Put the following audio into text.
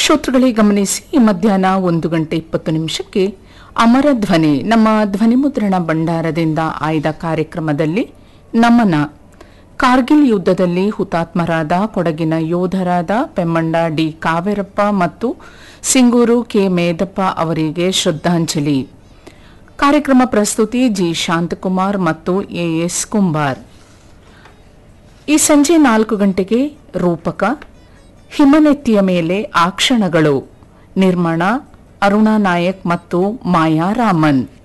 ಶ್ರೋತೃಗಳೇ ಗಮನಿಸಿ ಈ ಮಧ್ಯಾಹ್ನ ಒಂದು ಗಂಟೆ ಇಪ್ಪತ್ತು ನಿಮಿಷಕ್ಕೆ ಅಮರ ಧ್ವನಿ ನಮ್ಮ ಧ್ವನಿಮುದ್ರಣ ಭಂಡಾರದಿಂದ ಆಯ್ದ ಕಾರ್ಯಕ್ರಮದಲ್ಲಿ ನಮನ ಕಾರ್ಗಿಲ್ ಯುದ್ಧದಲ್ಲಿ ಹುತಾತ್ಮರಾದ ಕೊಡಗಿನ ಯೋಧರಾದ ಪೆಮ್ಮಂಡ ಡಿ ಕಾವೇರಪ್ಪ ಮತ್ತು ಸಿಂಗೂರು ಕೆ ಮೇದಪ್ಪ ಅವರಿಗೆ ಶ್ರದ್ಧಾಂಜಲಿ ಕಾರ್ಯಕ್ರಮ ಪ್ರಸ್ತುತಿ ಜಿ ಶಾಂತಕುಮಾರ್ ಮತ್ತು ಎಎಸ್ ಕುಂಬಾರ್ ಈ ಸಂಜೆ ನಾಲ್ಕು ಗಂಟೆಗೆ ರೂಪಕ ಹಿಮನೆತ್ತಿಯ ಮೇಲೆ ಆ ಕ್ಷಣಗಳು ನಿರ್ಮಾಣ ಅರುಣಾ ನಾಯಕ್ ಮತ್ತು ಮಾಯಾ ರಾಮನ್